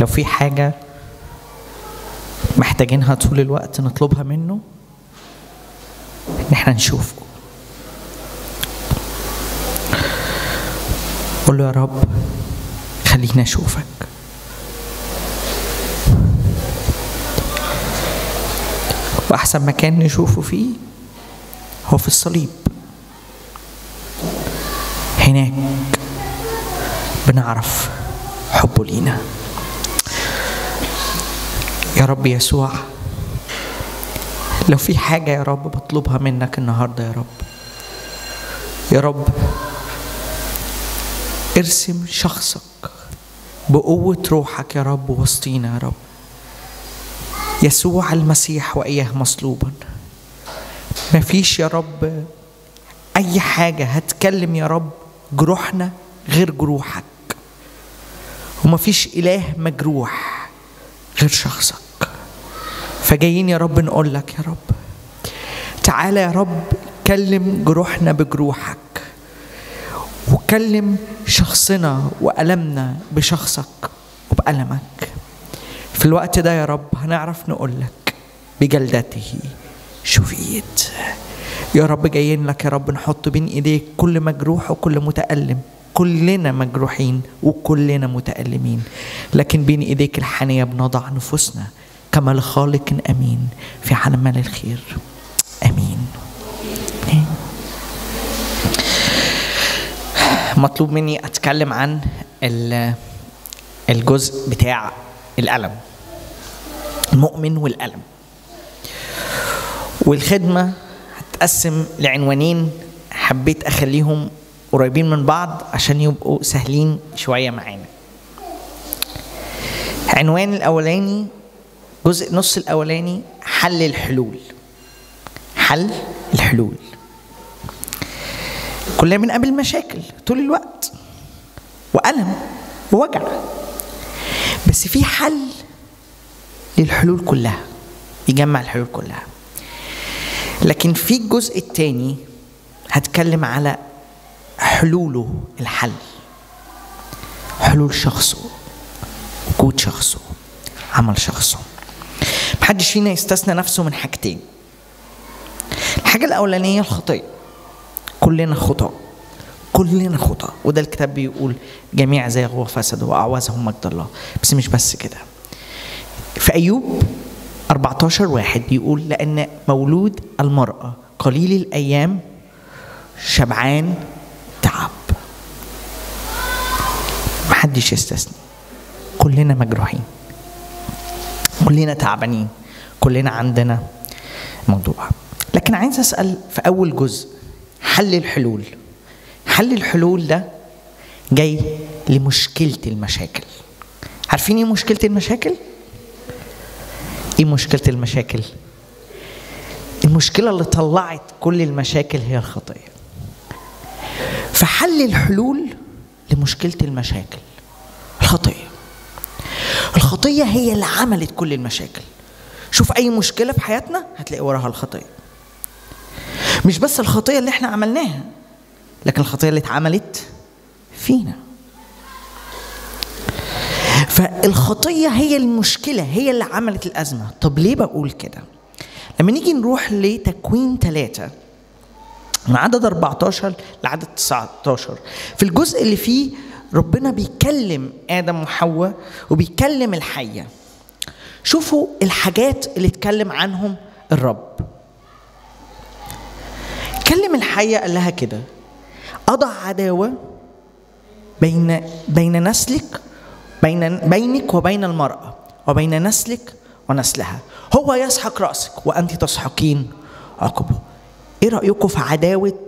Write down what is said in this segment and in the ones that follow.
لو في حاجة محتاجينها طول الوقت نطلبها منه ان احنا نشوفه قول له يا رب خليني اشوفك واحسن مكان نشوفه فيه هو في الصليب هناك بنعرف حبه لينا يا رب يسوع لو في حاجة يا رب بطلبها منك النهاردة يا رب يا رب ارسم شخصك بقوة روحك يا رب وسطينا يا رب يسوع المسيح وإياه مصلوبا مفيش يا رب أي حاجة هتكلم يا رب جروحنا غير جروحك ومفيش إله مجروح غير شخصك فجايين يا رب نقول لك يا رب تعالى يا رب كلم جروحنا بجروحك وكلم شخصنا وألمنا بشخصك وبألمك في الوقت ده يا رب هنعرف نقول لك بجلدته شفيت يا رب جايين لك يا رب نحط بين ايديك كل مجروح وكل متألم كلنا مجروحين وكلنا متألمين لكن بين ايديك الحنية بنضع نفوسنا كما لخالق امين في عمل الخير امين آمين. مطلوب مني اتكلم عن ال- الجزء بتاع الالم المؤمن والالم والخدمه هتقسم لعنوانين حبيت اخليهم قريبين من بعض عشان يبقوا سهلين شويه معانا عنوان الاولاني جزء نص الاولاني حل الحلول حل الحلول كلنا بنقابل مشاكل طول الوقت والم ووجع بس في حل للحلول كلها يجمع الحلول كلها لكن في الجزء الثاني هتكلم على حلوله الحل حلول شخصه وجود شخصه عمل شخصه محدش فينا يستثنى نفسه من حاجتين الحاجة الأولانية الخطية كلنا خطأ كلنا خطأ وده الكتاب بيقول جميع زاغوا وفسدوا وأعوزهم مجد الله بس مش بس كده في أيوب 14 واحد بيقول لأن مولود المرأة قليل الأيام شبعان تعب محدش يستثني كلنا مجروحين كلنا تعبانين كلنا عندنا موضوع لكن عايز أسأل في أول جزء حل الحلول حل الحلول ده جاي لمشكلة المشاكل عارفين ايه مشكلة المشاكل؟ ايه مشكلة المشاكل؟ المشكلة اللي طلعت كل المشاكل هي الخطية فحل الحلول لمشكلة المشاكل الخطية الخطية هي اللي عملت كل المشاكل شوف أي مشكلة في حياتنا هتلاقي وراها الخطية مش بس الخطية اللي احنا عملناها لكن الخطية اللي اتعملت فينا فالخطية هي المشكلة هي اللي عملت الأزمة طب ليه بقول كده لما نيجي نروح لتكوين ثلاثة من عدد 14 لعدد 19 في الجزء اللي فيه ربنا بيكلم آدم وحواء وبيكلم الحية شوفوا الحاجات اللي اتكلم عنهم الرب كلم الحية قال لها كده أضع عداوة بين بين نسلك بين بينك وبين المرأة وبين نسلك ونسلها هو يسحق رأسك وأنت تسحقين عقبه إيه رأيكم في عداوة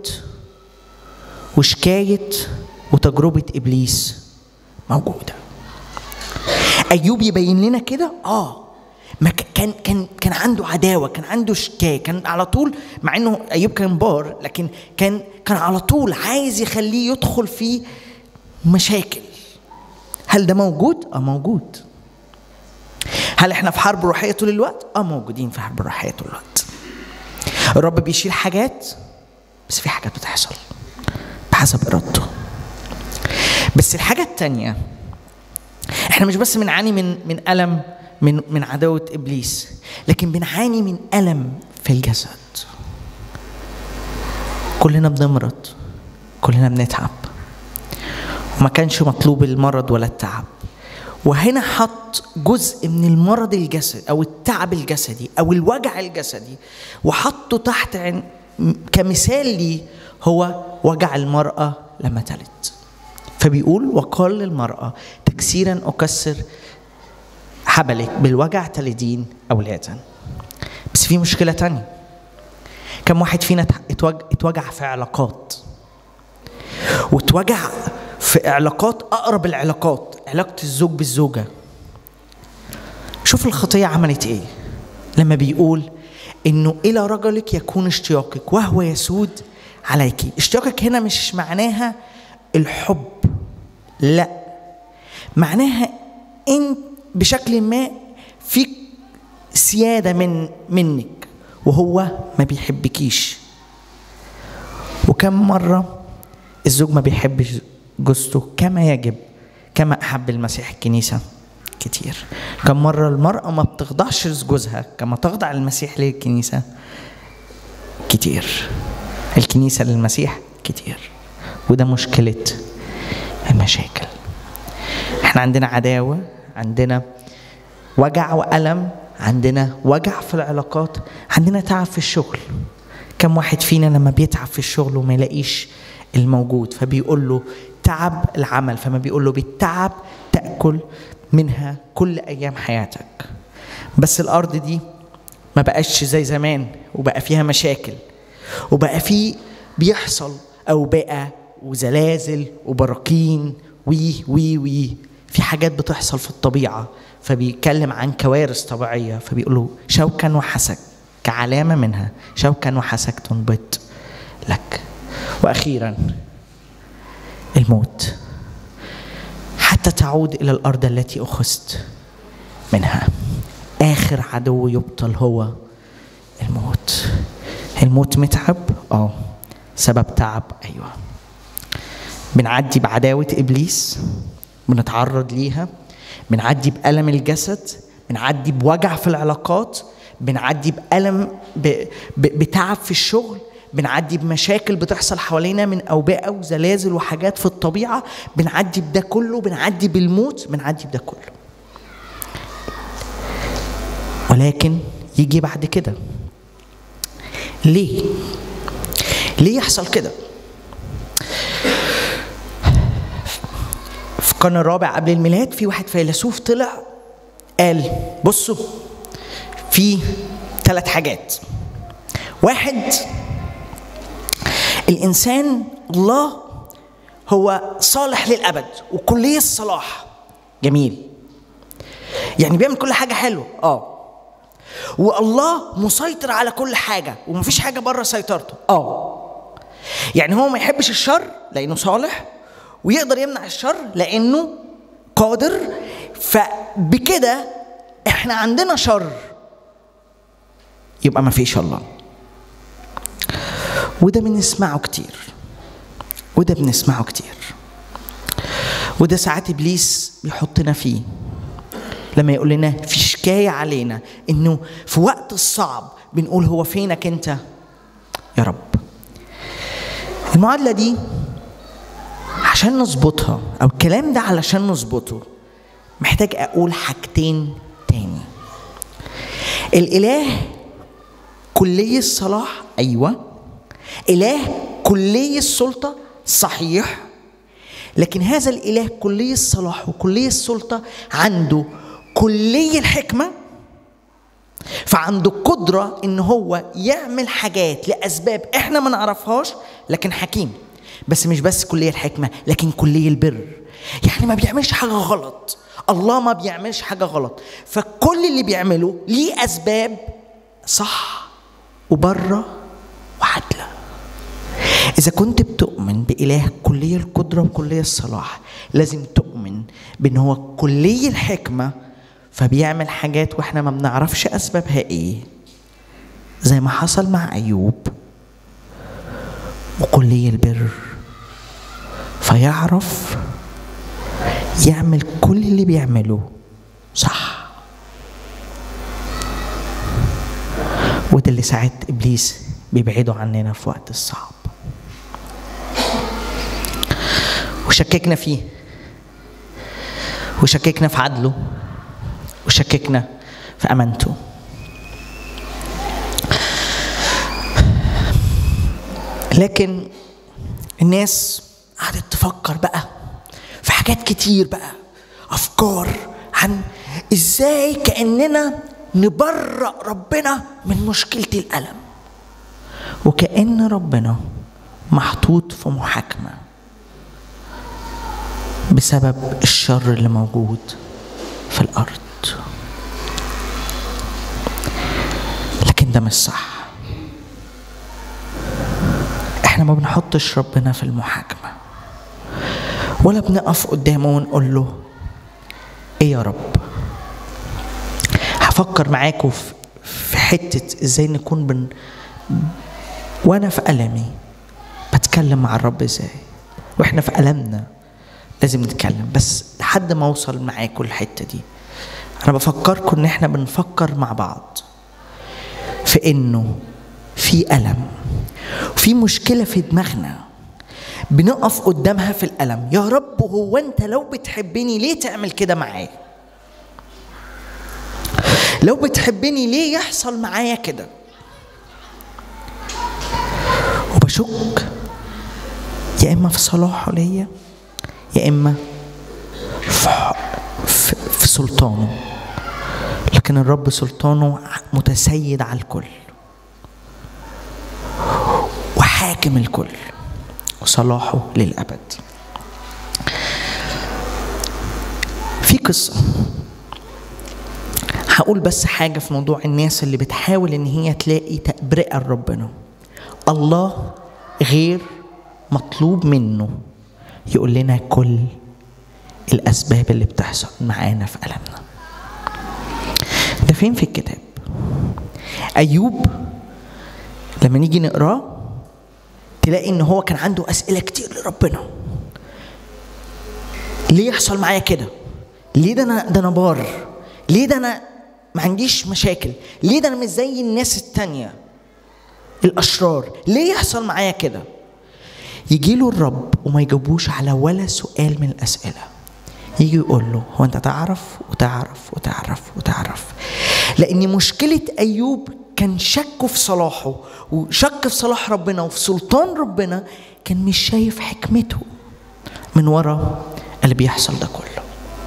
وشكاية وتجربة إبليس موجودة أيوب يبين لنا كده آه ما ك- كان كان كان عنده عداوه كان عنده شكايه كان على طول مع انه ايوب كان بار لكن كان كان على طول عايز يخليه يدخل في مشاكل هل ده موجود اه موجود هل احنا في حرب روحيه طول الوقت اه موجودين في حرب روحيه طول الوقت الرب بيشيل حاجات بس في حاجات بتحصل بحسب ارادته بس الحاجه التانيه احنا مش بس بنعاني من من الم من من عداوه ابليس لكن بنعاني من الم في الجسد كلنا بنمرض كلنا بنتعب وما كانش مطلوب المرض ولا التعب وهنا حط جزء من المرض الجسدي او التعب الجسدي او الوجع الجسدي وحطه تحت عن كمثال لي هو وجع المراه لما تلد فبيقول وقال للمراه تكسيرا اكسر حبلك بالوجع تلدين اولادا بس في مشكله تانية كم واحد فينا اتوجع في علاقات واتوجع في علاقات اقرب العلاقات علاقه الزوج بالزوجه شوف الخطيه عملت ايه لما بيقول انه الى رجلك يكون اشتياقك وهو يسود عليك اشتياقك هنا مش معناها الحب لا معناها ان بشكل ما فيك سياده من منك وهو ما بيحبكيش وكم مره الزوج ما بيحبش جوزته كما يجب كما أحب المسيح الكنيسة كتير كم مرة المرأة ما بتخضعش لجوزها كما تخضع المسيح للكنيسة كتير الكنيسة للمسيح كتير وده مشكلة المشاكل احنا عندنا عداوة عندنا وجع وألم عندنا وجع في العلاقات عندنا تعب في الشغل كم واحد فينا لما بيتعب في الشغل وما يلاقيش الموجود فبيقول له تعب العمل فما بيقول له بالتعب تأكل منها كل أيام حياتك بس الأرض دي ما بقاش زي زمان وبقى فيها مشاكل وبقى في بيحصل أوبئة وزلازل وبراكين وي وي وي في حاجات بتحصل في الطبيعة فبيتكلم عن كوارث طبيعية فبيقول له شوكا وحسك كعلامة منها شوكا وحسك تنبت لك وأخيرا الموت حتى تعود إلى الأرض التي أخذت منها آخر عدو يبطل هو الموت الموت متعب اه سبب تعب ايوه بنعدي بعداوة إبليس بنتعرض ليها بنعدي بألم الجسد بنعدي بوجع في العلاقات بنعدي بألم ب... ب... بتعب في الشغل بنعدي بمشاكل بتحصل حوالينا من أوبئة وزلازل وحاجات في الطبيعة بنعدي بده كله بنعدي بالموت بنعدي بده كله ولكن يجي بعد كده ليه ليه يحصل كده في القرن الرابع قبل الميلاد في واحد فيلسوف طلع قال بصوا في ثلاث حاجات واحد الانسان الله هو صالح للابد وكليه الصلاح جميل يعني بيعمل كل حاجه حلوه اه والله مسيطر على كل حاجه ومفيش حاجه بره سيطرته اه يعني هو ما يحبش الشر لانه صالح ويقدر يمنع الشر لانه قادر فبكده احنا عندنا شر يبقى ما فيش الله وده بنسمعه كتير وده بنسمعه كتير وده ساعات ابليس بيحطنا فيه لما يقول لنا في شكايه علينا انه في وقت الصعب بنقول هو فينك انت يا رب المعادله دي عشان نظبطها او الكلام ده علشان نظبطه محتاج اقول حاجتين تاني الاله كلي الصلاح ايوه اله كلي السلطه صحيح لكن هذا الاله كلي الصلاح وكلي السلطه عنده كلي الحكمه فعنده قدره ان هو يعمل حاجات لاسباب احنا ما نعرفهاش لكن حكيم بس مش بس كلية الحكمة لكن كلية البر يعني ما بيعملش حاجة غلط الله ما بيعملش حاجة غلط فكل اللي بيعمله ليه أسباب صح وبره وعدلة إذا كنت بتؤمن بإله كلية القدرة وكلية الصلاح لازم تؤمن بأن هو كلية الحكمة فبيعمل حاجات واحنا ما بنعرفش أسبابها إيه زي ما حصل مع أيوب وكلية البر فيعرف يعمل كل اللي بيعمله صح وده اللي ساعات ابليس بيبعده عننا في وقت الصعب وشككنا فيه وشككنا في عدله وشككنا في امانته لكن الناس قعدت تفكر بقى في حاجات كتير بقى افكار عن ازاي كاننا نبرأ ربنا من مشكله الالم وكأن ربنا محطوط في محاكمه بسبب الشر اللي موجود في الارض لكن ده مش صح احنا ما بنحطش ربنا في المحاكمه ولا بنقف قدامه ونقول له ايه يا رب هفكر معاكم في- في حته ازاي نكون بن وانا في المي بتكلم مع الرب ازاي واحنا في المنا لازم نتكلم بس لحد ما اوصل معاكم الحته دي انا بفكركم ان احنا بنفكر مع بعض في انه في الم وفي مشكله في دماغنا بنقف قدامها في الالم يا رب هو انت لو بتحبني ليه تعمل كده معايا لو بتحبني ليه يحصل معايا كده وبشك يا اما في صلاحه ليا يا اما في, في, في سلطانه لكن الرب سلطانه متسيد على الكل وحاكم الكل وصلاحه للأبد في قصة هقول بس حاجة في موضوع الناس اللي بتحاول إن هي تلاقي تبرئة لربنا الله غير مطلوب منه يقول لنا كل الأسباب اللي بتحصل معانا في ألمنا ده فين في الكتاب أيوب لما نيجي نقراه تلاقي ان هو كان عنده اسئله كتير لربنا ليه يحصل معايا كده ليه ده انا ده انا بار ليه ده انا ما عنديش مشاكل ليه ده انا مش زي الناس التانية الاشرار ليه يحصل معايا كده يجي له الرب وما يجاوبوش على ولا سؤال من الاسئله يجي يقول له هو انت تعرف وتعرف وتعرف وتعرف لان مشكله ايوب كان شكه في صلاحه وشك في صلاح ربنا وفي سلطان ربنا كان مش شايف حكمته من ورا اللي بيحصل ده كله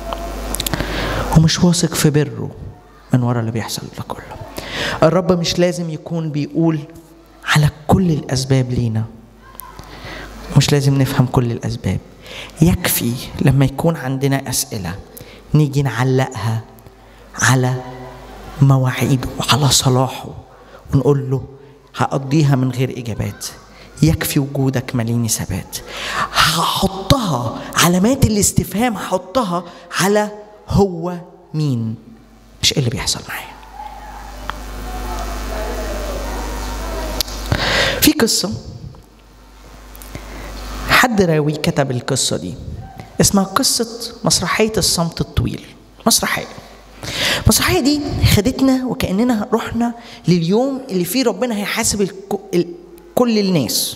ومش واثق في بره من ورا اللي بيحصل ده كله الرب مش لازم يكون بيقول على كل الاسباب لينا مش لازم نفهم كل الاسباب يكفي لما يكون عندنا اسئله نيجي نعلقها على مواعيده وعلى صلاحه ونقول له هقضيها من غير اجابات يكفي وجودك ماليني ثبات هحطها علامات الاستفهام هحطها على هو مين مش ايه اللي بيحصل معايا في قصه حد راوي كتب القصه دي اسمها قصه مسرحيه الصمت الطويل مسرحيه المسرحيه دي خدتنا وكاننا رحنا لليوم اللي فيه ربنا هيحاسب الك- ال- كل الناس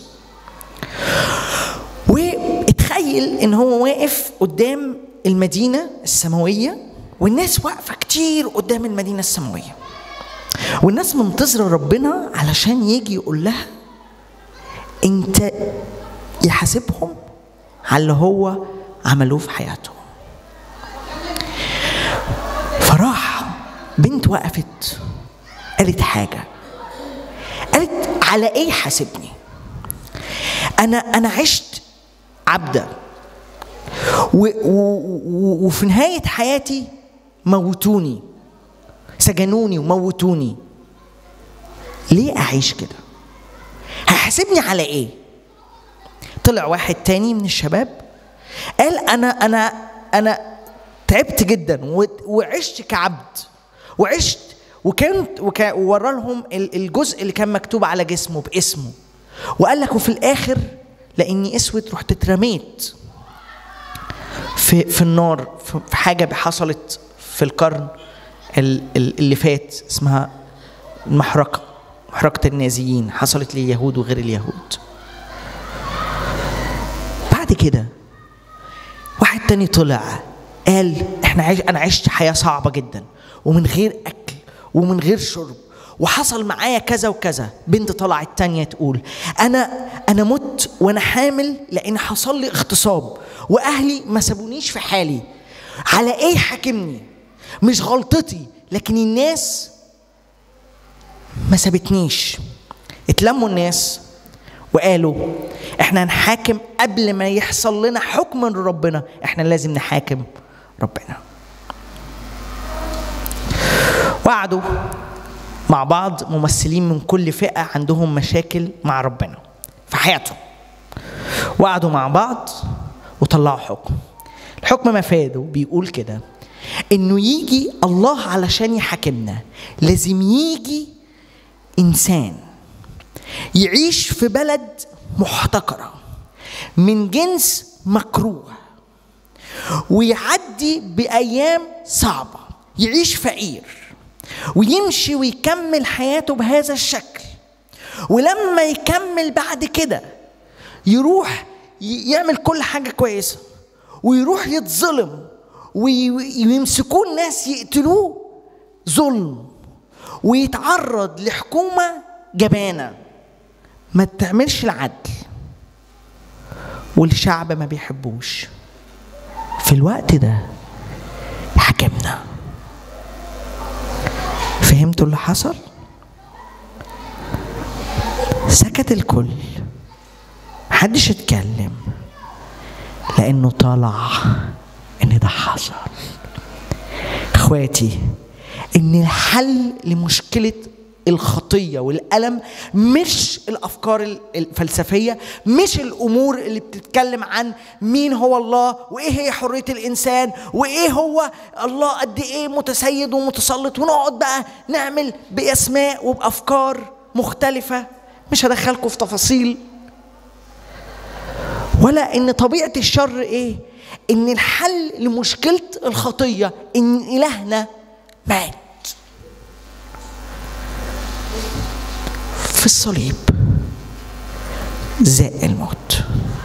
واتخيل ان هو واقف قدام المدينه السماويه والناس واقفه كتير قدام المدينه السماويه والناس منتظره ربنا علشان يجي يقول لها انت يحاسبهم على اللي هو عملوه في حياتهم فراح بنت وقفت قالت حاجه قالت على ايه حاسبني انا انا عشت عبده و و و وفي نهايه حياتي موتوني سجنوني وموتوني ليه اعيش كده هيحاسبني على ايه طلع واحد تاني من الشباب قال انا انا انا تعبت جدا و- وعشت كعبد وعشت وكنت وكا- وورى لهم ال- الجزء اللي كان مكتوب على جسمه باسمه وقال لك وفي الاخر لاني اسود رحت اترميت في في في النار في في حاجه حصلت في القرن ال- ال- اللي فات اسمها المحرقه محرقه النازيين حصلت لليهود وغير اليهود بعد كده واحد تاني طلع قال احنا عيش انا عشت حياه صعبه جدا ومن غير اكل ومن غير شرب وحصل معايا كذا وكذا بنت طلعت تانية تقول انا انا مت وانا حامل لان حصل لي اغتصاب واهلي ما سابونيش في حالي على ايه حاكمني مش غلطتي لكن الناس ما سابتنيش اتلموا الناس وقالوا احنا هنحاكم قبل ما يحصل لنا حكم من ربنا احنا لازم نحاكم ربنا وقعدوا مع بعض ممثلين من كل فئة عندهم مشاكل مع ربنا في حياتهم وقعدوا مع بعض وطلعوا حكم الحكم مفاده بيقول كده انه يجي الله علشان يحاكمنا لازم يجي انسان يعيش في بلد محتقرة من جنس مكروه ويعدي بأيام صعبة يعيش فقير ويمشي ويكمل حياته بهذا الشكل ولما يكمل بعد كده يروح ي- يعمل كل حاجة كويسة ويروح يتظلم وي- ويمسكوه الناس يقتلوه ظلم ويتعرض لحكومة جبانة ما تعملش العدل والشعب ما بيحبوش في الوقت ده حكمنا فهمتوا اللي حصل سكت الكل محدش اتكلم لانه طلع ان ده حصل اخواتي ان الحل لمشكله الخطيه والالم مش الافكار الفلسفيه مش الامور اللي بتتكلم عن مين هو الله وايه هي حريه الانسان وايه هو الله قد ايه متسيد ومتسلط ونقعد بقى نعمل باسماء وبافكار مختلفه مش هدخلكم في تفاصيل ولا ان طبيعه الشر ايه ان الحل لمشكله الخطيه ان الهنا مات في الصليب زاء الموت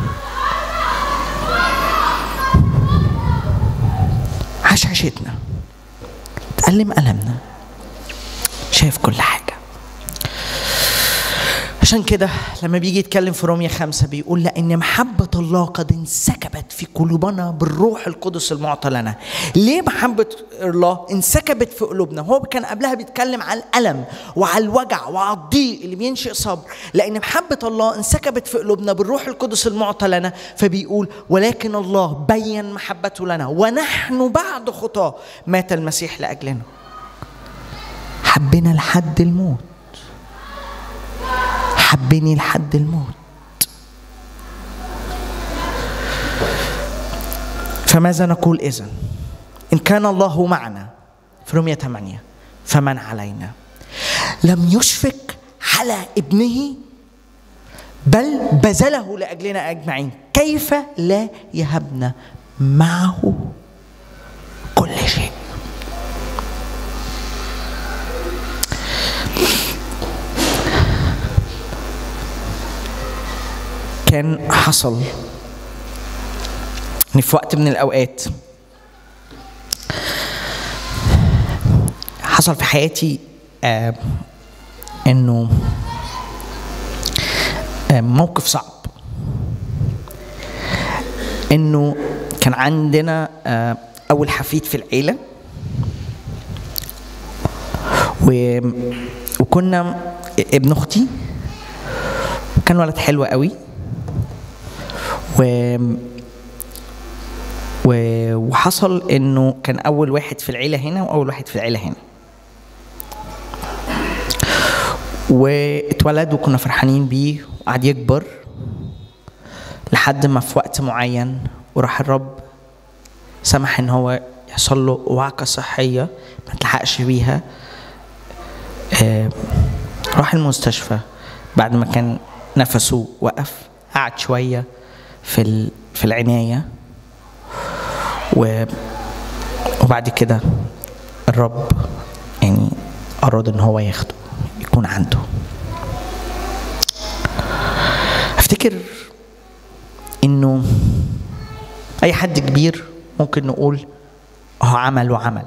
عاش عيشتنا تألم ألمنا شايف كل حاجة عشان كده لما بيجي يتكلم في رومية خمسة بيقول لأن محبة الله قد انسكبت في قلوبنا بالروح القدس المعطى لنا ليه محبة الله انسكبت في قلوبنا هو كان قبلها بيتكلم على الألم وعلى الوجع وعلى الضيق اللي بينشئ صبر لأن محبة الله انسكبت في قلوبنا بالروح القدس المعطى لنا فبيقول ولكن الله بين محبته لنا ونحن بعد خطاه مات المسيح لأجلنا حبنا لحد الموت حبني لحد الموت فماذا نقول إذن إن كان الله معنا في رومية 8 فمن علينا لم يشفق على ابنه بل بذله لأجلنا أجمعين كيف لا يهبنا معه كل شيء كان حصل ان في وقت من الاوقات حصل في حياتي آه انه آه موقف صعب انه كان عندنا آه اول حفيد في العيله و وكنا ابن اختي كان ولد حلو قوي و و وحصل انه كان اول واحد في العيله هنا واول واحد في العيله هنا واتولد وكنا فرحانين بيه وقعد يكبر لحد ما في وقت معين وراح الرب سمح ان هو يحصل له وعكه صحيه ما تلحقش بيها آه راح المستشفى بعد ما كان نفسه وقف قعد شويه في في العنايه و وبعد كده الرب يعني أراد إن هو ياخده يكون عنده أفتكر إنه أي حد كبير ممكن نقول هو عمل وعمل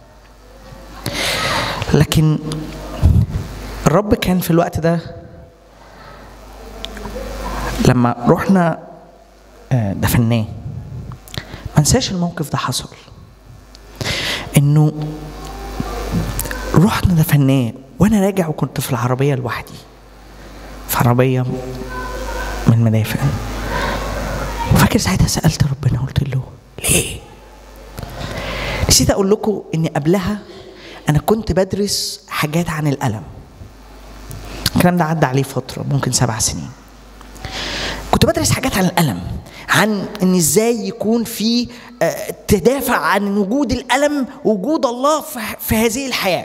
لكن الرب كان في الوقت ده لما رحنا آه، دفناه ما انساش الموقف ده حصل انه رحنا دفناه وانا راجع وكنت في العربيه لوحدي في عربيه من المدافع وفاكر ساعتها سالت ربنا قلت له ليه نسيت اقول لكم ان قبلها انا كنت بدرس حاجات عن الالم الكلام ده عدى عليه فتره ممكن سبع سنين كنت بدرس حاجات عن الالم عن ان ازاي يكون في آه، تدافع عن وجود الالم وجود الله في- في هذه الحياه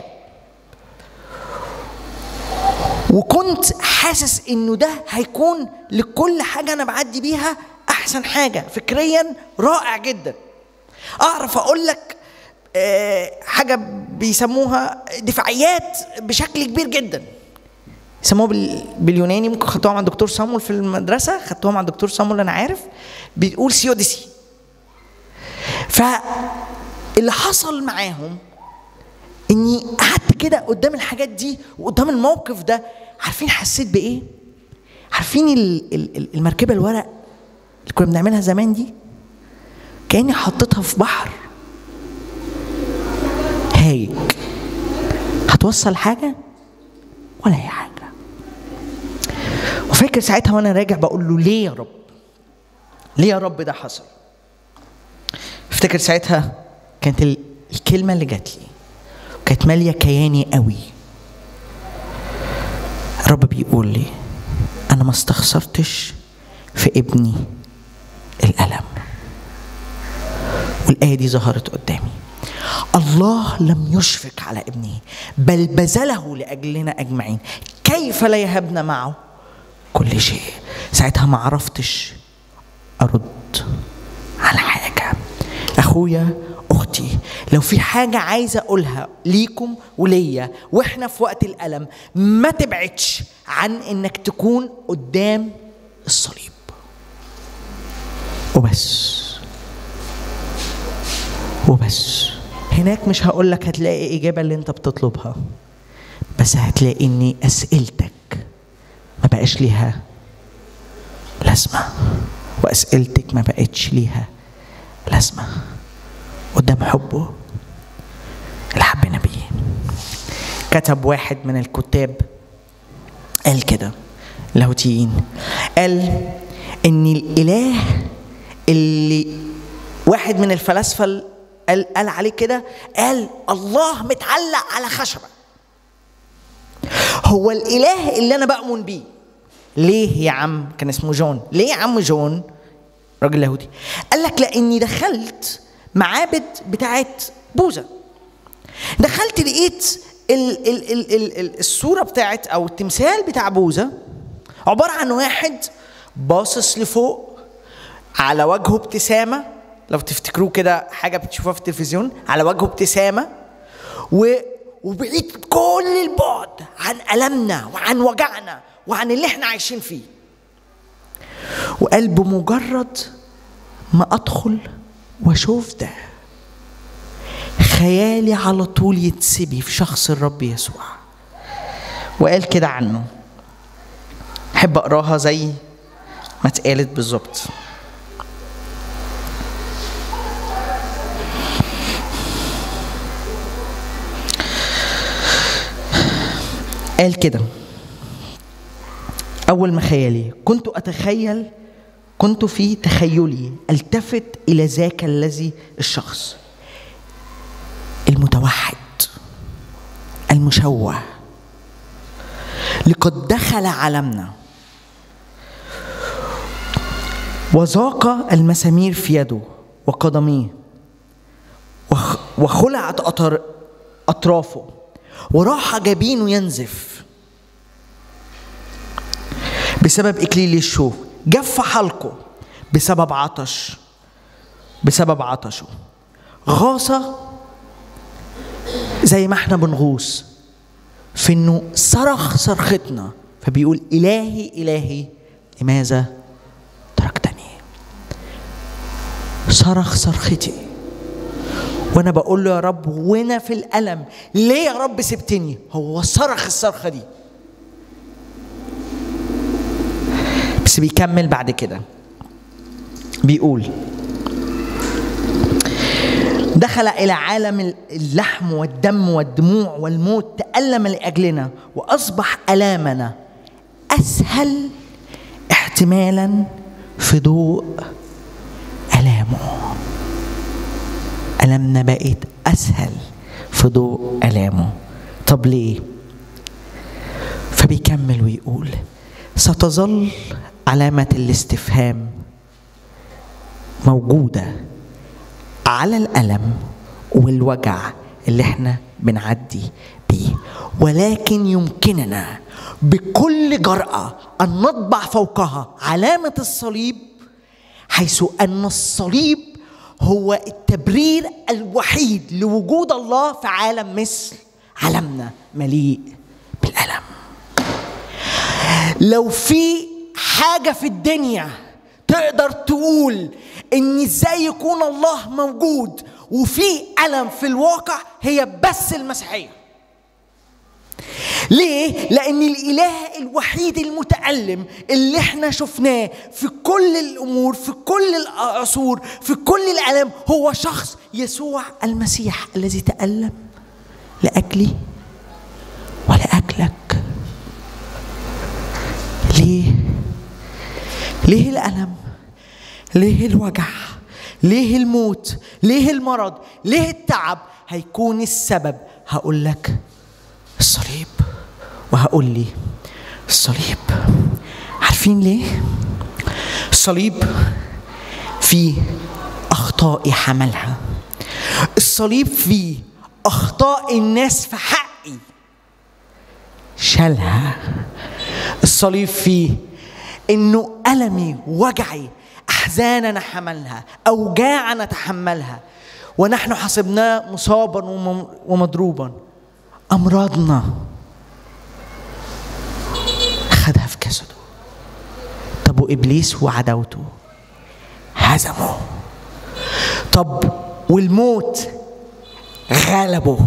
وكنت حاسس انه ده هيكون لكل حاجه انا بعدي بيها احسن حاجه فكريا رائع جدا اعرف اقول لك آه، حاجه بيسموها دفاعيات بشكل كبير جدا يسموها بال- باليوناني ممكن خدتوها مع الدكتور صامول في المدرسه خدتوها مع الدكتور صامول انا عارف بيقول سيوديسي فاللي حصل معاهم اني قعدت كده قدام الحاجات دي وقدام الموقف ده عارفين حسيت بايه عارفين ال- ال- ال- المركبه الورق اللي كنا بنعملها زمان دي كاني حطيتها في بحر هايج هتوصل حاجه ولا اي حاجه وفاكر ساعتها وانا راجع بقول له ليه يا رب ليه يا رب ده حصل افتكر ساعتها كانت ال- الكلمه اللي جات لي كانت ماليه كياني قوي الرب بيقول لي انا ما استخسرتش في ابني الالم والايه دي ظهرت قدامي الله لم يشفق على ابنه بل بذله لاجلنا اجمعين كيف لا يهبنا معه كل شيء ساعتها ما عرفتش ارد على حاجه اخويا اختي لو في حاجه عايزه اقولها ليكم وليا واحنا في وقت الالم ما تبعدش عن انك تكون قدام الصليب وبس وبس هناك مش هقول لك هتلاقي اجابه اللي انت بتطلبها بس هتلاقي ان اسئلتك ما بقاش ليها لازمه واسئلتك ما بقتش ليها لازمه قدام حبه اللي حبنا بيه كتب واحد من الكتاب قال كده لاهوتيين قال ان الاله اللي واحد من الفلاسفه قال قال عليه كده قال الله متعلق على خشبه هو الاله اللي انا بامن بيه ليه يا عم كان اسمه جون ليه يا عم جون راجل يهودي قال لك لاني دخلت معابد بتاعت بوذا دخلت لقيت ال ال ال ال ال الصوره بتاعت او التمثال بتاع بوذا عباره عن واحد باصص لفوق على وجهه ابتسامه لو تفتكروه كده حاجه بتشوفوها في التلفزيون على وجهه ابتسامه و وبعيد كل البعد عن ألمنا وعن وجعنا وعن اللي احنا عايشين فيه وقال بمجرد ما أدخل وأشوف ده خيالي على طول يتسبي في شخص الرب يسوع وقال كده عنه أحب أقراها زي ما اتقالت بالظبط قال كده أول ما خيالي كنت أتخيل كنت في تخيلي التفت إلى ذاك الذي الشخص المتوحد المشوه لقد دخل عالمنا وذاق المسامير في يده وقدميه وخ- وخلعت أطر أطرافه وراح جبينه ينزف بسبب إكليل الشوك جف حلقه بسبب عطش بسبب عطشه غاصة زي ما احنا بنغوص في انه صرخ صرختنا فبيقول الهي الهي لماذا تركتني صرخ صرختي وانا بقول له يا رب وانا في الالم ليه يا رب سبتني هو صرخ الصرخه دي بس بيكمل بعد كده بيقول دخل إلى عالم اللحم والدم والدموع والموت تألم لأجلنا وأصبح ألامنا أسهل احتمالا في ضوء ألامه ألمنا بقيت أسهل في ضوء ألامه طب ليه؟ فبيكمل ويقول ستظل علامة الاستفهام موجودة على الألم والوجع اللي احنا بنعدي بيه ولكن يمكننا بكل جرأة أن نطبع فوقها علامة الصليب حيث أن الصليب هو التبرير الوحيد لوجود الله في عالم مثل عالمنا مليء بالألم لو في حاجة في الدنيا تقدر تقول ان ازاي يكون الله موجود وفي ألم في الواقع هي بس المسيحية ليه؟ لأن الإله الوحيد المتألم اللي احنا شفناه في كل الأمور في كل العصور في كل الألم هو شخص يسوع المسيح الذي تألم لأجلي ولأجلك ليه؟ ليه الألم؟ ليه الوجع؟ ليه الموت؟ ليه المرض؟ ليه التعب؟ هيكون السبب هقول لك الصليب وهقول لي الصليب عارفين ليه؟ الصليب فيه أخطائي حملها الصليب فيه أخطاء الناس في حقي شالها الصليب فيه انه المي وجعي احزاننا حملها اوجاع نتحملها ونحن حسبناه مصابا ومضروبا امراضنا خدها في جسده طب وابليس وعداوته هزمه طب والموت غلبه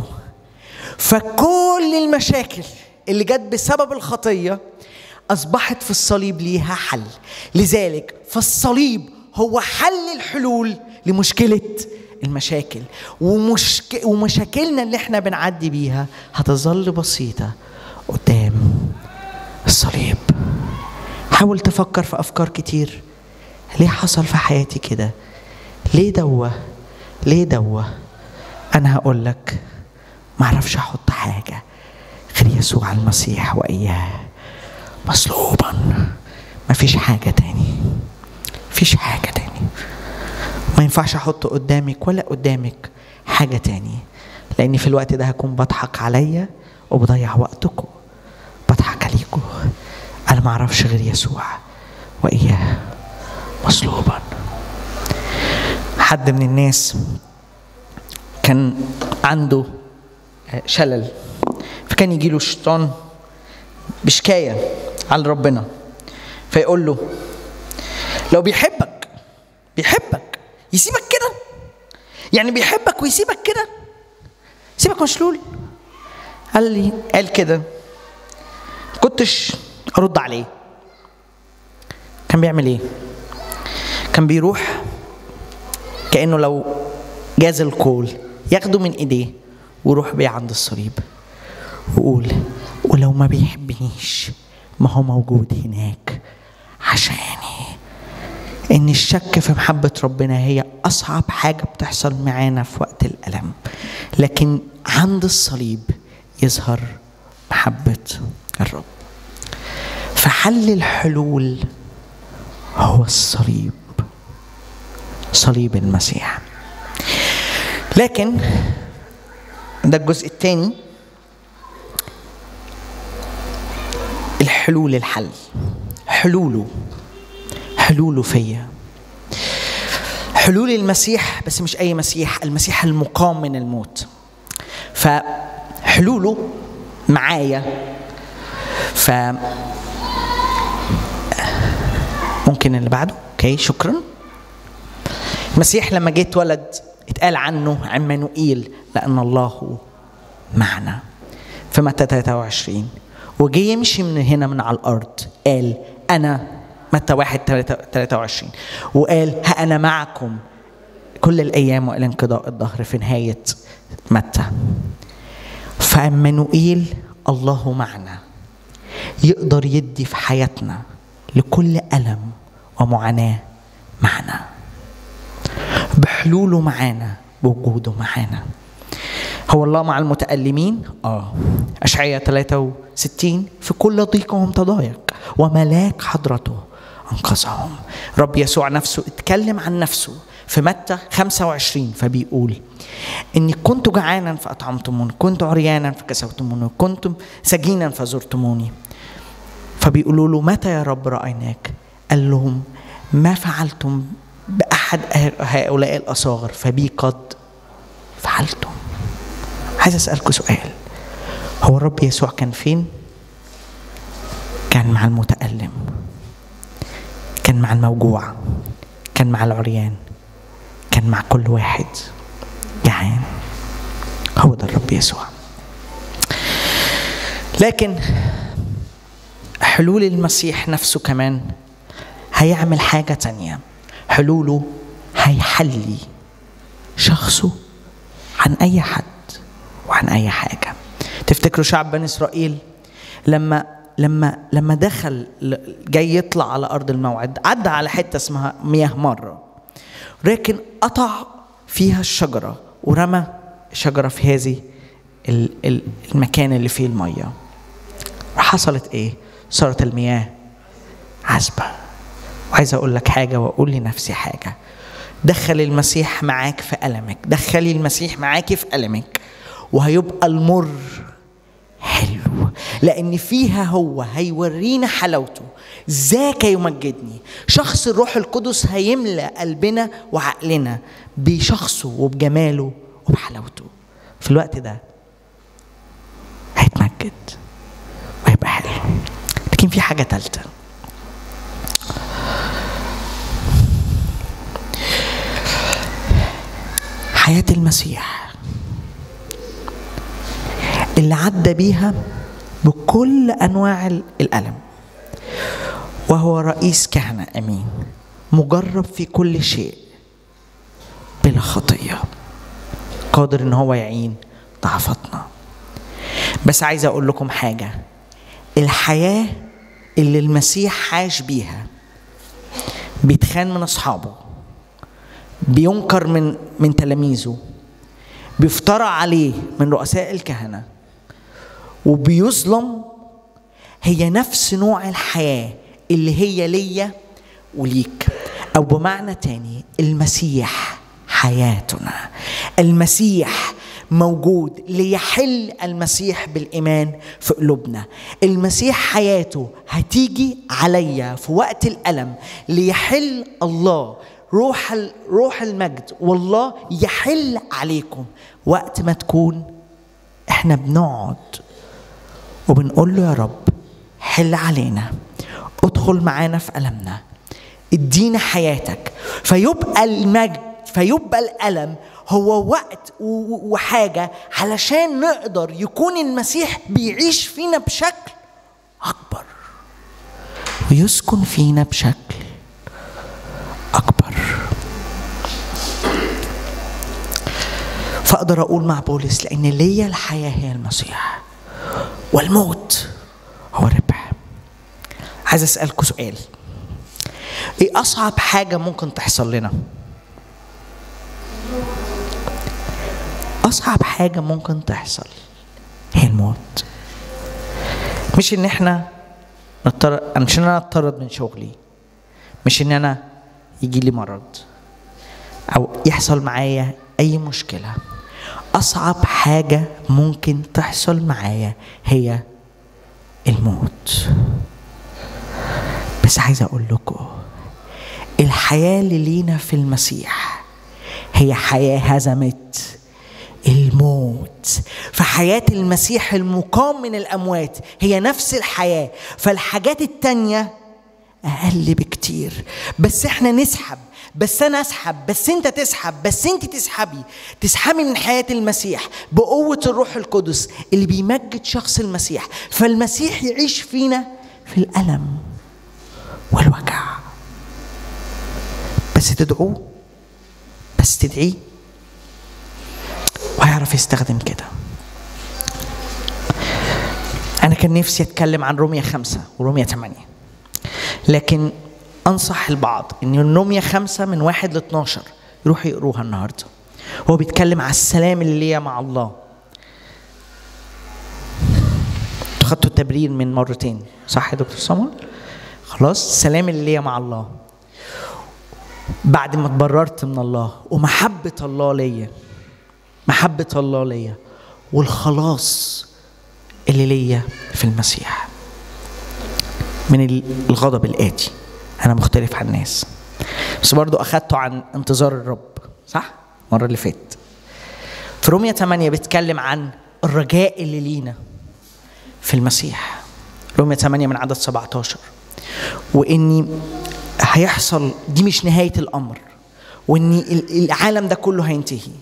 فكل المشاكل اللي جت بسبب الخطيه اصبحت في الصليب ليها حل لذلك فالصليب هو حل الحلول لمشكله المشاكل ومشك... ومشاكلنا اللي احنا بنعدي بيها هتظل بسيطه قدام الصليب حاول تفكر في افكار كتير ليه حصل في حياتي كده ليه دوه ليه دوه انا هقول لك معرفش احط حاجه غير يسوع المسيح واياه مصلوبا مفيش حاجة تاني مفيش حاجة تاني ما ينفعش احط قدامك ولا قدامك حاجة تاني لاني في الوقت ده هكون بضحك عليا وبضيع وقتكم بضحك عليكم انا ما اعرفش غير يسوع واياه مصلوبا حد من الناس كان عنده شلل فكان يجيله الشيطان بشكاية على ربنا فيقول له لو بيحبك بيحبك يسيبك كده يعني بيحبك ويسيبك كده سيبك مشلول قال لي قال كده كنتش ارد عليه كان بيعمل ايه كان بيروح كانه لو جاز القول ياخده من ايديه ويروح بيه عند الصليب ويقول ولو ما بيحبنيش ما هو موجود هناك عشاني ان الشك في محبة ربنا هي اصعب حاجة بتحصل معانا في وقت الالم لكن عند الصليب يظهر محبة الرب فحل الحلول هو الصليب صليب المسيح لكن ده الجزء الثاني الحلول الحل حلوله حلوله فيا حلول المسيح بس مش اي مسيح المسيح المقام من الموت فحلوله معايا ف ممكن اللي بعده اوكي شكرا المسيح لما جه اتولد اتقال عنه عمانوئيل لان الله معنا في متى 23 وجه يمشي من هنا من على الارض قال انا متى 1 23 وقال ها انا معكم كل الايام والى انقضاء الظهر في نهايه متى فعمانوئيل الله معنا يقدر يدي في حياتنا لكل ألم ومعاناة معنا بحلوله معانا بوجوده معانا هو الله مع المتألمين آه أشعية 63 في كل ضيقهم تضايق وملاك حضرته أنقذهم رب يسوع نفسه اتكلم عن نفسه في متى 25 فبيقول إني كنت جعانا فأطعمتموني كنت عريانا فكسوتموني كنت سجينا فزرتموني فبيقولوا له متى يا رب رأيناك قال لهم ما فعلتم بأحد هؤلاء الأصاغر فبي قد فعلتم عايز أسألكم سؤال هو الرب يسوع كان فين؟ كان مع المتألم كان مع الموجوع كان مع العريان كان مع كل واحد جعان هو ده الرب يسوع لكن حلول المسيح نفسه كمان هيعمل حاجة تانية حلوله هيحلي شخصه عن أي حد وعن أي حاجة تفتكروا شعب بني إسرائيل لما لما لما دخل جاي يطلع على أرض الموعد عدى على حتة اسمها مياه مرة لكن قطع فيها الشجرة ورمى الشجرة في هذه المكان اللي فيه المية حصلت ايه؟ صارت المياه عذبة وعايز أقول لك حاجة وأقول لنفسي حاجة دخل المسيح معاك في ألمك دخلي المسيح معاكي في ألمك وهيبقى المر حلو لأن فيها هو هيورينا حلاوته ذاك يمجدني شخص الروح القدس هيملأ قلبنا وعقلنا بشخصه وبجماله وبحلاوته في الوقت ده هيتمجد وهيبقى حلو لكن في حاجة تالتة حياة المسيح اللي عدى بيها بكل أنواع الألم وهو رئيس كهنة أمين مجرب في كل شيء بلا خطية قادر إن هو يعين ضعفتنا بس عايز أقول لكم حاجة الحياة اللي المسيح عاش بيها بيتخان من أصحابه بينكر من من تلاميذه بيفترى عليه من رؤساء الكهنة وبيظلم هي نفس نوع الحياة اللي هي ليا وليك أو بمعنى تاني المسيح حياتنا المسيح موجود ليحل المسيح بالإيمان في قلوبنا المسيح حياته هتيجي عليا في وقت الألم ليحل الله روح روح المجد والله يحل عليكم وقت ما تكون احنا بنقعد وبنقول له يا رب حل علينا ادخل معانا في ألمنا ادينا حياتك فيبقى المجد فيبقى الألم هو وقت وحاجة علشان نقدر يكون المسيح بيعيش فينا بشكل أكبر ويسكن فينا بشكل أكبر فأقدر أقول مع بولس لأن ليا الحياة هي المسيح والموت هو ربح عايز أسألكوا سؤال إيه أصعب حاجة ممكن تحصل لنا؟ أصعب حاجة ممكن تحصل هي الموت مش إن إحنا نضطر مش إن أنا أطرد من شغلي مش إن أنا يجي لي مرض أو يحصل معايا أي مشكلة أصعب حاجة ممكن تحصل معايا هي الموت بس عايز أقول لكم الحياة اللي لينا في المسيح هي حياة هزمت الموت فحياة المسيح المقام من الأموات هي نفس الحياة فالحاجات التانية أقل بكتير بس احنا نسحب بس أنا أسحب بس أنت تسحب بس أنت تسحبي تسحبي من حياة المسيح بقوة الروح القدس اللي بيمجد شخص المسيح فالمسيح يعيش فينا في الألم والوجع بس تدعوه بس تدعيه وهيعرف يستخدم كده أنا كان نفسي أتكلم عن رومية خمسة ورومية ثمانية لكن أنصح البعض إن رومية خمسة من واحد ل 12 يروحوا يقروها النهاردة هو بيتكلم على السلام اللي ليا مع الله انتوا خدتوا التبرير من مرتين صح يا دكتور سمر؟ خلاص السلام اللي ليا مع الله بعد ما اتبررت من الله ومحبة الله ليا محبة الله ليا والخلاص اللي ليا في المسيح من الغضب الآتي أنا مختلف عن الناس بس برضو أخدته عن انتظار الرب صح؟ المرة اللي فاتت في رومية 8 بيتكلم عن الرجاء اللي لينا في المسيح رومية 8 من عدد 17 وإني هيحصل دي مش نهاية الأمر وإن العالم ده كله هينتهي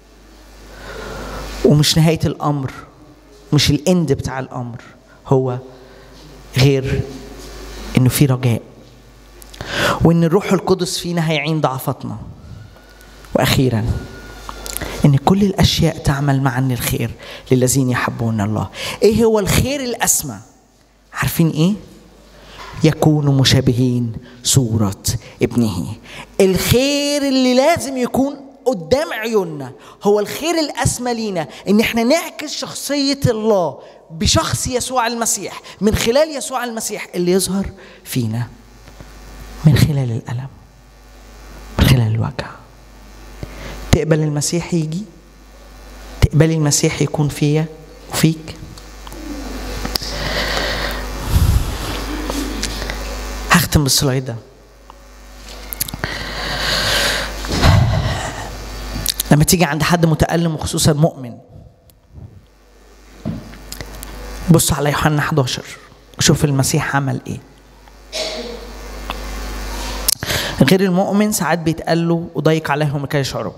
ومش نهاية الأمر مش الإند بتاع الأمر هو غير إنه في رجاء وإن الروح القدس فينا هيعين ضعفتنا وأخيرا إن كل الأشياء تعمل معا للخير للذين يحبون الله إيه هو الخير الأسمى عارفين إيه؟ يكونوا مشابهين صورة ابنه الخير اللي لازم يكون قدام عيوننا هو الخير الأسمى لينا إن احنا نعكس شخصية الله بشخص يسوع المسيح من خلال يسوع المسيح اللي يظهر فينا من خلال الألم من خلال الوجع تقبل المسيح يجي تقبلي المسيح يكون فيا وفيك هختم بالسلايد ده لما تيجي عند حد متألم وخصوصا مؤمن بص على يوحنا 11 وشوف المسيح عمل ايه غير المؤمن ساعات بيتقال له وضيق عليهم لكي يشعروا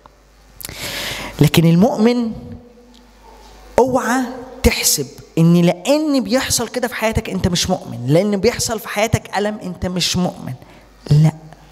لكن المؤمن اوعى تحسب ان لان بيحصل كده في حياتك انت مش مؤمن لان بيحصل في حياتك الم انت مش مؤمن لا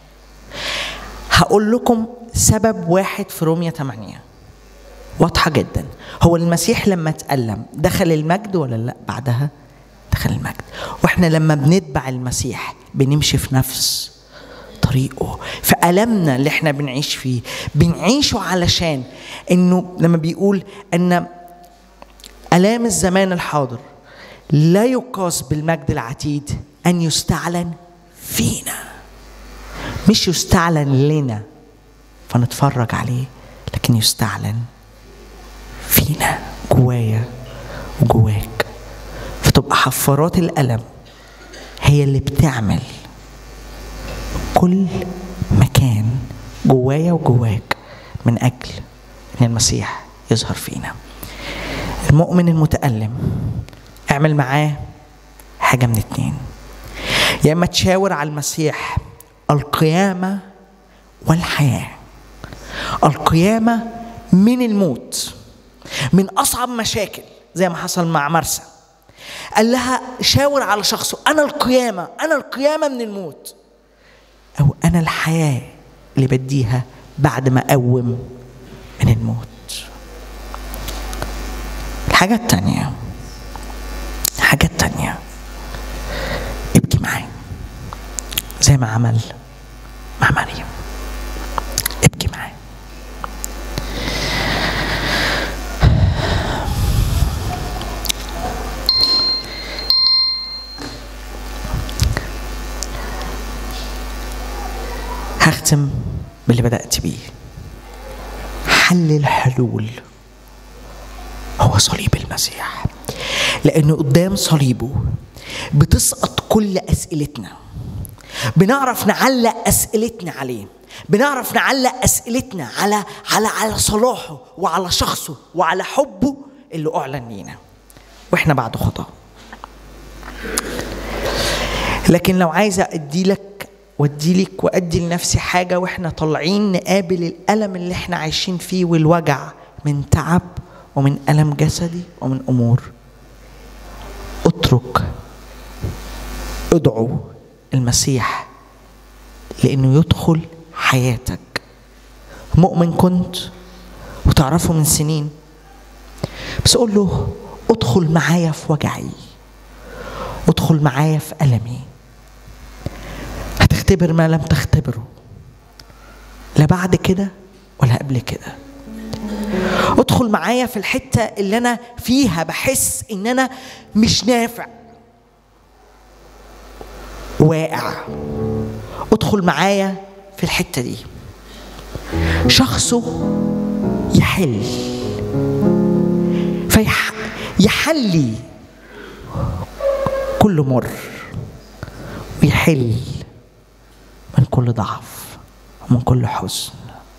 هقول لكم سبب واحد في رومية 8 واضحة جدا هو المسيح لما تألم دخل المجد ولا لا بعدها دخل المجد واحنا لما بنتبع المسيح بنمشي في نفس طريقه فألمنا اللي احنا بنعيش فيه بنعيشه علشان انه لما بيقول ان ألام الزمان الحاضر لا يقاس بالمجد العتيد أن يستعلن فينا مش يستعلن لنا فنتفرج عليه لكن يستعلن فينا جوايا وجواك فتبقى حفارات الألم هي اللي بتعمل كل مكان جوايا وجواك من أجل أن المسيح يظهر فينا المؤمن المتألم اعمل معاه حاجة من اتنين يا إما تشاور على المسيح القيامة والحياة القيامة من الموت من أصعب مشاكل زي ما حصل مع مرسى قال لها شاور على شخصه أنا القيامة أنا القيامة من الموت أو أنا الحياة اللي بديها بعد ما أقوم من الموت الحاجة التانية الحاجة التانية ابكي معايا زي ما عمل مع مريم ابكي معايا هختم باللي بدأت بيه حل الحلول هو صليب المسيح لأنه قدام صليبه بتسقط كل أسئلتنا بنعرف نعلق اسئلتنا عليه بنعرف نعلق اسئلتنا على على على صلاحه وعلى شخصه وعلى حبه اللي اعلن لينا واحنا بعد خطاه لكن لو عايزه ادي لك وادي لك وادي لنفسي حاجه واحنا طالعين نقابل الالم اللي احنا عايشين فيه والوجع من تعب ومن الم جسدي ومن امور اترك ادعو المسيح لانه يدخل حياتك مؤمن كنت وتعرفه من سنين بس قول له ادخل معايا في وجعي ادخل معايا في ألمي هتختبر ما لم تختبره لا بعد كده ولا قبل كده ادخل معايا في الحتة اللي أنا فيها بحس إن أنا مش نافع واقع ادخل معايا في الحتة دي شخصه يحل فيحلي كل مر ويحل من كل ضعف ومن كل حزن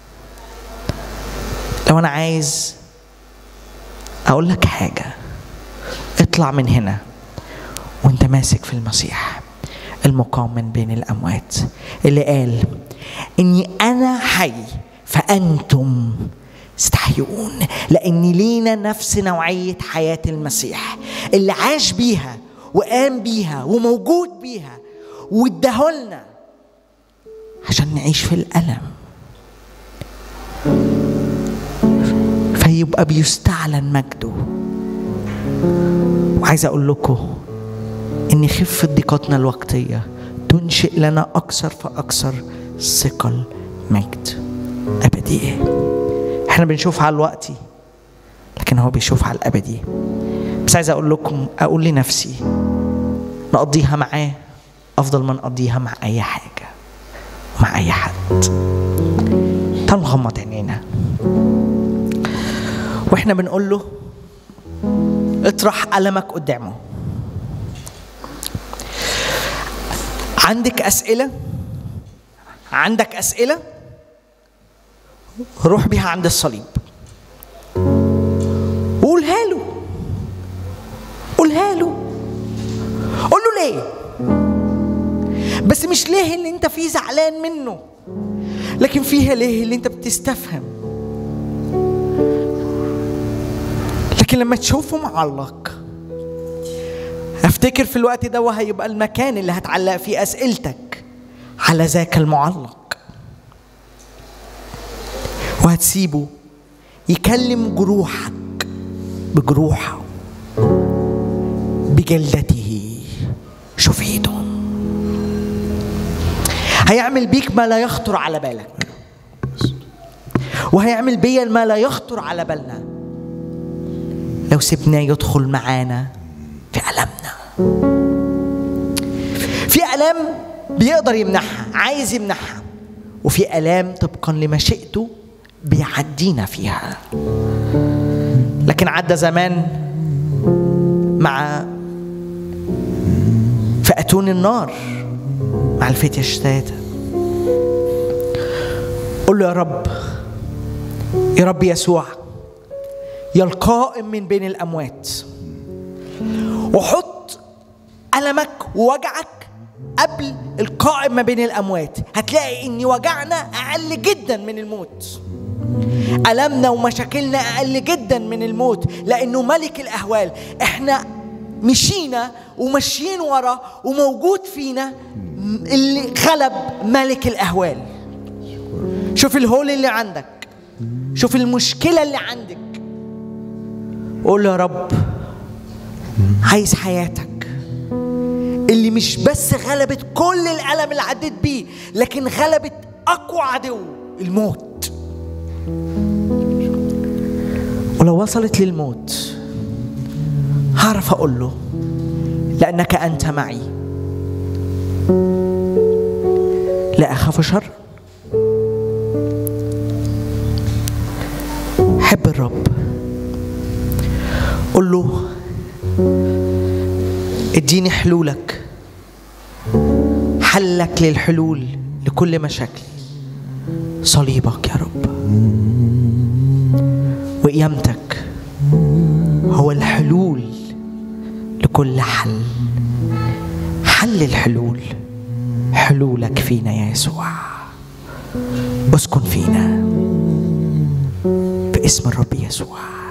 لو انا عايز اقول لك حاجه اطلع من هنا وانت ماسك في المسيح المقام من بين الاموات اللي قال اني انا حي فانتم استحيون لان لينا نفس نوعيه حياه المسيح اللي عاش بيها وقام بيها وموجود بيها واداهولنا عشان نعيش في الالم فيبقى بيستعلن مجده وعايز اقول لكم ان خفه ضيقاتنا الوقتيه تنشئ لنا اكثر فاكثر ثقل مجد ابدي احنا بنشوف على الوقتي لكن هو بيشوف على الابدي بس عايز اقول لكم اقول لنفسي نقضيها معاه افضل ما نقضيها مع اي حاجه مع اي حد تعالوا نغمض عينينا واحنا بنقول له اطرح ألمك قدامه عندك أسئلة عندك أسئلة روح بيها عند الصليب وقولها له قولها له قول له ليه بس مش ليه اللي انت فيه زعلان منه لكن فيها ليه اللي انت بتستفهم لكن لما تشوفه معلق افتكر في الوقت ده هيبقى المكان اللي هتعلق فيه اسئلتك على ذاك المعلق وهتسيبه يكلم جروحك بجروحه بجلدته شفيتهم هيعمل بيك ما لا يخطر على بالك وهيعمل بيا ما لا يخطر على بالنا لو سيبناه يدخل معانا في ألمنا في ألام بيقدر يمنحها عايز يمنحها وفي آلام طبقا لمشيئته بيعدينا فيها لكن عدى زمان مع في أتون النار مع الفتية الشتاتة قل له يا رب يا رب يسوع يا القائم من بين الأموات وحط ألمك ووجعك قبل القائم ما بين الأموات هتلاقي إن وجعنا أقل جدا من الموت ألمنا ومشاكلنا أقل جدا من الموت لأنه ملك الأهوال إحنا مشينا وماشيين ورا وموجود فينا اللي غلب ملك الأهوال شوف الهول اللي عندك شوف المشكلة اللي عندك قول يا رب عايز حياتك اللي مش بس غلبت كل الألم اللي عديت بيه لكن غلبت أقوى عدو الموت ولو وصلت للموت هعرف أقول له لأنك أنت معي لا أخاف شر حب الرب قل له اديني حلولك حلك للحلول لكل مشاكلي صليبك يا رب وقيامتك هو الحلول لكل حل حل الحلول حلولك فينا يا يسوع اسكن فينا باسم الرب يسوع